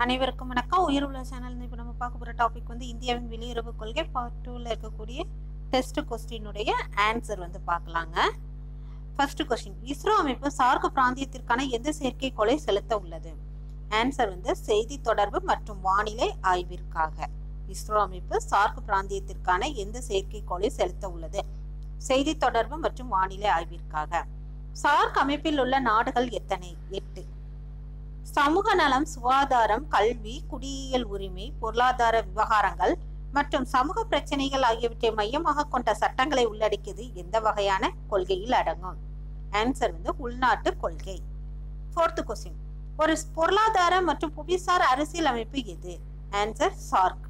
அனைவருக்கும் வணக்கம் உயிர் உள்ள சேனல் இப்போ நம்ம பார்க்க போகிற டாபிக் வந்து இந்தியாவின் வெளியுறவு கொள்கை பார்ட் டூவில் இருக்கக்கூடிய டெஸ்ட் கொஸ்டினுடைய ஆன்சர் வந்து பார்க்கலாங்க ஃபர்ஸ்ட் கொஸ்டின் இஸ்ரோ அமைப்பு சார்க் பிராந்தியத்திற்கான எந்த செயற்கைக்கோளை செலுத்த உள்ளது ஆன்சர் வந்து செய்தி தொடர்பு மற்றும் வானிலை ஆய்விற்காக இஸ்ரோ அமைப்பு சார்க் பிராந்தியத்திற்கான எந்த செயற்கைக்கோளை செலுத்த உள்ளது செய்தி தொடர்பு மற்றும் வானிலை ஆய்விற்காக சார்க் அமைப்பில் உள்ள நாடுகள் எத்தனை எட்டு சமூக நலம் சுகாதாரம் கல்வி குடியியல் உரிமை பொருளாதார விவகாரங்கள் மற்றும் சமூக பிரச்சனைகள் ஆகியவற்றை மையமாக கொண்ட சட்டங்களை உள்ளடக்கியது எந்த வகையான கொள்கையில் அடங்கும் ஆன்சர் வந்து உள்நாட்டு கொள்கை ஃபோர்த் கொஸ்டின் ஒரு பொருளாதார மற்றும் புவிசார் அரசியல் அமைப்பு எது answer SAARC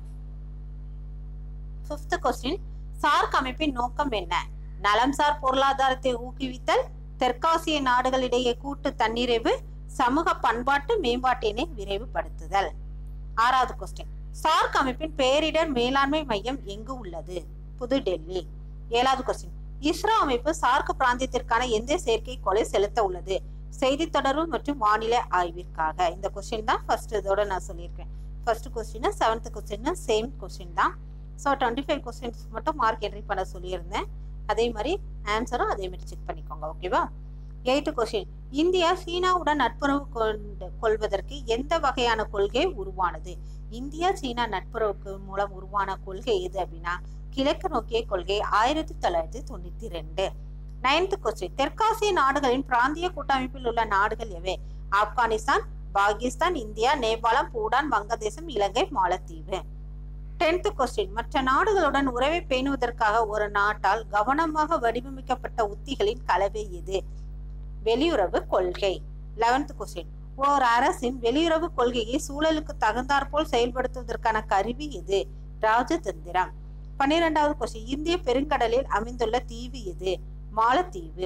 fifth question SAARC அமைப்பின் நோக்கம் என்ன நலம்சார் பொருளாதாரத்தை ஊக்குவித்தல் தெற்காசிய நாடுகளிடையே கூட்டு தன்னிறைவு சமூக பண்பாட்டு மேம்பாட்டினை விரைவுபடுத்துதல் ஆறாவது கொஸ்டின் சார்க் அமைப்பின் பேரிடர் மேலாண்மை மையம் எங்கு உள்ளது புதுடெல்லி ஏழாவது கொஸ்டின் இஸ்ரோ அமைப்பு சார்க் பிராந்தியத்திற்கான எந்த செயற்கைக்கோளை செலுத்த உள்ளது செய்தி தொடர்பு மற்றும் வானிலை ஆய்விற்காக இந்த கொஸ்டின் தான் ஃபர்ஸ்ட் இதோட நான் சொல்லியிருக்கேன் first question seventh question same question தான் ஸோ டுவெண்ட்டி ஃபைவ் கொஸ்டின்ஸ் மட்டும் மார்க் என்ட்ரி பண்ண சொல்லியிருந்தேன் அதே மாதிரி ஆன்சரும் அதே மாதிரி செக் பண்ணிக்கோங்க ஓகேவா எயித்து கொஸ்டின் இந்தியா சீனாவுடன் நட்புறவு கொண்டு கொள்வதற்கு எந்த வகையான கொள்கை உருவானது இந்தியா சீனா நட்புறவுக்கு மூலம் உருவான கொள்கை எது அப்படின்னா கிழக்கு நோக்கிய கொள்கை ஆயிரத்தி தொள்ளாயிரத்தி தொண்ணூத்தி ரெண்டு நைன்த் கொஸ்டின் தெற்காசிய நாடுகளின் பிராந்திய கூட்டமைப்பில் உள்ள நாடுகள் எவை ஆப்கானிஸ்தான் பாகிஸ்தான் இந்தியா நேபாளம் பூடான் வங்கதேசம் இலங்கை மாலத்தீவு டென்த் கொஸ்டின் மற்ற நாடுகளுடன் உறவை பேணுவதற்காக ஒரு நாட்டால் கவனமாக வடிவமைக்கப்பட்ட உத்திகளின் கலவை எது வெளியுறவு கொள்கை லெவன்த் கொஸ்டின் ஓர் அரசின் வெளியுறவு கொள்கையை சூழலுக்கு தகுந்தாற்போல் செயல்படுத்துவதற்கான கருவி எது ராஜதந்திரம் பன்னிரெண்டாவது கொஸ்டின் இந்திய பெருங்கடலில் அமைந்துள்ள தீவு எது மாலத்தீவு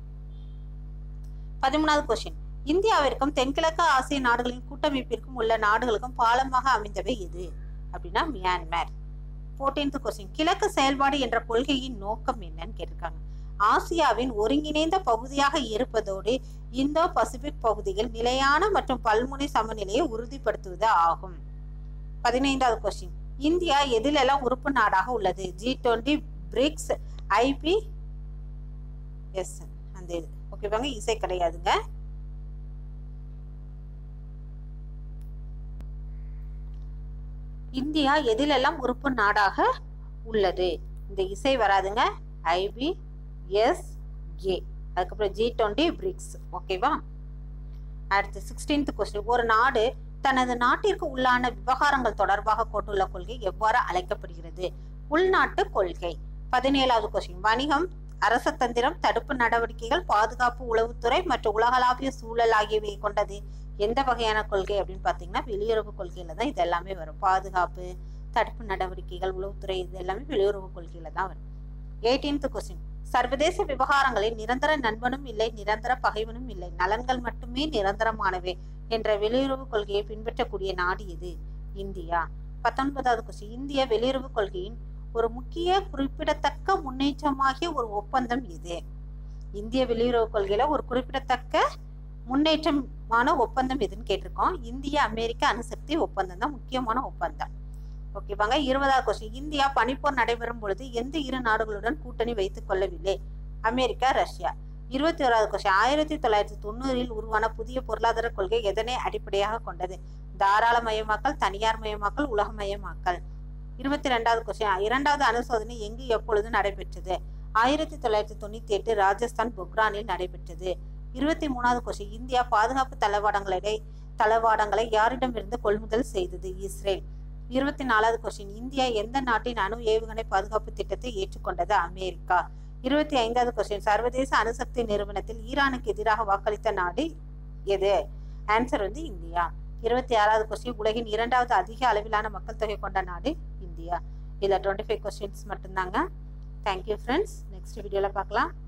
பதிமூணாவது கொஸ்டின் இந்தியாவிற்கும் தென்கிழக்கு ஆசிய நாடுகளின் கூட்டமைப்பிற்கும் உள்ள நாடுகளுக்கும் பாலமாக அமைந்தவை எது அப்படின்னா மியான்மர் போர்டீன்த் கொஸ்டின் கிழக்கு செயல்பாடு என்ற கொள்கையின் நோக்கம் என்னன்னு கேட்டிருக்காங்க ஆசியாவின் ஒருங்கிணைந்த பகுதியாக இருப்பதோடு இந்தோ பசிபிக் பகுதியில் நிலையான மற்றும் பல்முனை சமநிலையை உறுதிப்படுத்துவது ஆகும் பதினைந்தாவது கொஸ்டின் இந்தியா எதிலெல்லாம் உறுப்பு நாடாக உள்ளது G twenty BRICS I B S அந்த இது ஓகேவாங்க இசை கிடையாதுங்க இந்தியா எதிலெல்லாம் உறுப்பு நாடாக உள்ளது இந்த இசை வராதுங்க ஐபி எஸ் ஏ அதுக்கப்புறம் ஜி டுவெண்ட்டி பிரிக்ஸ் ஓகேவா அடுத்து சிக்ஸ்டீன்த் கொஸ்டின் ஒரு நாடு தனது நாட்டிற்கு உள்ளான விவகாரங்கள் தொடர்பாக கொண்டுள்ள கொள்கை எவ்வாறு அழைக்கப்படுகிறது உள்நாட்டு கொள்கை பதினேழாவது கொஸ்டின் வணிகம் அரச தந்திரம் தடுப்பு நடவடிக்கைகள் பாதுகாப்பு உளவுத்துறை மற்றும் உலகளாவிய சூழல் ஆகியவை கொண்டது எந்த வகையான கொள்கை அப்படின்னு பார்த்தீங்கன்னா வெளியுறவு கொள்கையில தான் இது எல்லாமே வரும் பாதுகாப்பு தடுப்பு நடவடிக்கைகள் உளவுத்துறை இது எல்லாமே வெளியுறவு கொள்கையில தான் வரும் எயிட்டீன்த் கொஸ்டின் சர்வதேச விவகாரங்களில் நிரந்தர நண்பனும் இல்லை நிரந்தர பகைவனும் இல்லை நலன்கள் மட்டுமே நிரந்தரமானவை என்ற வெளியுறவு கொள்கையை பின்பற்றக்கூடிய நாடு எது இந்தியா பத்தொன்பதாவது கொஸ்டின் இந்திய வெளியுறவு கொள்கையின் ஒரு முக்கிய குறிப்பிடத்தக்க முன்னேற்றமாகிய ஒரு ஒப்பந்தம் எது இந்திய வெளியுறவு கொள்கையில ஒரு குறிப்பிடத்தக்க முன்னேற்றமான ஒப்பந்தம் எதுன்னு கேட்டிருக்கோம் இந்திய அமெரிக்க அணுசக்தி ஒப்பந்தம் தான் முக்கியமான ஒப்பந்தம் ஓகேவாங்க இருபதாவது கொஸ்டின் இந்தியா பனிப்போர் நடைபெறும் பொழுது எந்த இரு நாடுகளுடன் கூட்டணி வைத்துக் கொள்ளவில்லை அமெரிக்கா ரஷ்யா இருபத்தி ஓராவது கொஸ்டின் ஆயிரத்தி தொள்ளாயிரத்தி தொண்ணூறில் உருவான புதிய பொருளாதார கொள்கை எதனை அடிப்படையாக கொண்டது தாராளமயமாக்கல் தனியார் மயமாக்கல் உலகமயமாக்கல் இருபத்தி ரெண்டாவது கொஸ்டின் இரண்டாவது அணுசோதனை எங்கு எப்பொழுது நடைபெற்றது ஆயிரத்தி தொள்ளாயிரத்தி தொண்ணூத்தி எட்டு ராஜஸ்தான் பொக்ரானில் நடைபெற்றது இருபத்தி மூணாவது கொஸ்டின் இந்தியா பாதுகாப்பு தளவாடங்களை தளவாடங்களை யாரிடமிருந்து கொள்முதல் செய்தது இஸ்ரேல் இருபத்தி நாலாவது கொஸ்டின் இந்தியா எந்த நாட்டின் அணு ஏவுகணை பாதுகாப்பு திட்டத்தை ஏற்றுக்கொண்டது அமெரிக்கா இருபத்தி ஐந்தாவது கொஸ்டின் சர்வதேச அணுசக்தி நிறுவனத்தில் ஈரானுக்கு எதிராக வாக்களித்த நாடு எது ஆன்சர் வந்து இந்தியா இருபத்தி ஆறாவது கொஸ்டின் உலகின் இரண்டாவது அதிக அளவிலான மக்கள் தொகை கொண்ட நாடு இந்தியா இதில் டுவெண்ட்டி ஃபைவ் கொஸ்டின்ஸ் மட்டும்தாங்க தேங்க்யூ ஃப்ரெண்ட்ஸ் நெக்ஸ்ட் வீடியோவில் பார்க்கலாம்